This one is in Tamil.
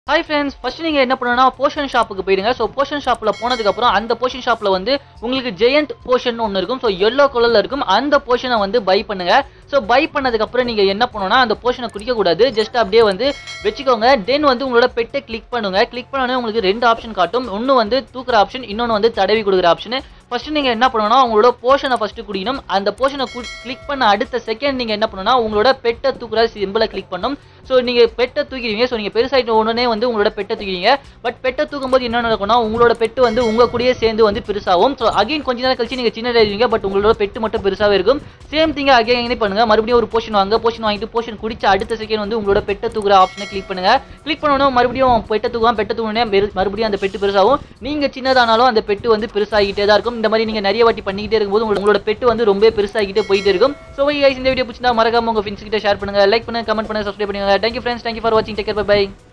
ஹாய் ஃப்ரெண்ட்ஸ் ஃபர்ஸ்ட் நீங்கள் என்ன பண்ணணும்னா போஷன் ஷாப்புக்கு போயிடுங்க ஸோ போஷன் ஷாப்பில் போனதுக்கப்புறம் அந்த போஷன் ஷாப்பில் வந்து உங்களுக்கு ஜெயண்ட் போஷன் ஒன்று இருக்கும் ஸோ எல்லோ கலரில் இருக்கும் அந்த போஷனை வந்து பை பண்ணுங்க ஸோ பை பண்ணதுக்கப்புறம் நீங்கள் என்ன பண்ணணும்னா அந்த போஷனை குடிக்கக்கூடாது ஜஸ்ட் அப்படியே வந்து வச்சுக்கோங்க தென் வந்து உங்களோட பெட்டை கிளிக் பண்ணுங்க கிளிக் பண்ணோன்னே உங்களுக்கு ரெண்டு ஆப்ஷன் காட்டும் ஒன்று வந்து தூக்குற ஆப்ஷன் இன்னொன்று வந்து தடவி கொடுக்குற ஆப்ஷன் ஃபர்ஸ்ட் நீங்கள் என்ன பண்ணணும்னா உங்களோட போஷனை ஃபர்ஸ்ட் குடிக்கணும் அந்த போஷனை கிளிக் பண்ண அடுத்த செகண்ட் நீங்கள் என்ன பண்ணணும்னா உங்களோட பெட்டை தூக்குற சிம்பிளை கிளிக் பண்ணணும் ஸோ நீங்கள் பெட்டை தூக்கிடுவீங்க ஸோ நீங்கள் பெருசாகிட்ட உடனே வந்து உங்களோட பெட்டை தூக்கிடுவீங்க பட் பெட்டை தூக்கும்போது என்ன நடக்கும்னா உங்களோட பெட்டு வந்து உங்க கூடயே சேர்ந்து வந்து பெருசாகும் ஸோ அகைன் கொஞ்ச நேரம் கழிச்சு நீங்கள் சின்னதாயிருவீங்க பட் உங்களோட பெட்டு மட்டும் பெருசாகவே இருக்கும் சேம் திங்க அகைன் பண்ணுங்க மறுபடியும் ஒரு போஷன் வாங்க போஷன் வாங்கிட்டு போஷன் குடிச்ச அடுத்த செகண்ட் வந்து உங்களோட பெட்டை தூக்குற ஆப்ஷனை கிளிக் பண்ணுங்க கிளிக் பண்ணணும் மறுபடியும் பெட்டை தூக்குவான் பெட்டை தூக்குனே மறுபடியும் அந்த பெட்டு பெருசாகும் நீங்க சின்னதானாலும் அந்த பெட்டு வந்து பெருசாகிட்டே தான் இருக்கும் இந்த மாதிரி நீங்க நிறைய வாட்டி பண்ணிக்கிட்டே இருக்கும்போது உங்களோட- உங்களோட பெட்டு வந்து ரொம்ப பெருசாகிட்டே போயிட்டே இருக்கும் ஸோ guys இந்த வீடியோ பிடிச்சிருந்தா மறக்காம உங்க ஃப்ரெண்ட்ஸ் கிட்ட ஷேர் பண்ணுங்க லைக் பண்ணுங்க கமெண்ட் பண்ணுங்க சப்ஸ்கிரைப் பண்ணுங்க தேங்க்யூ ஃப்ரெண்ட்ஸ் தேங்க்யூ ஃபார் வாட்சிங் டேக் கேர் பை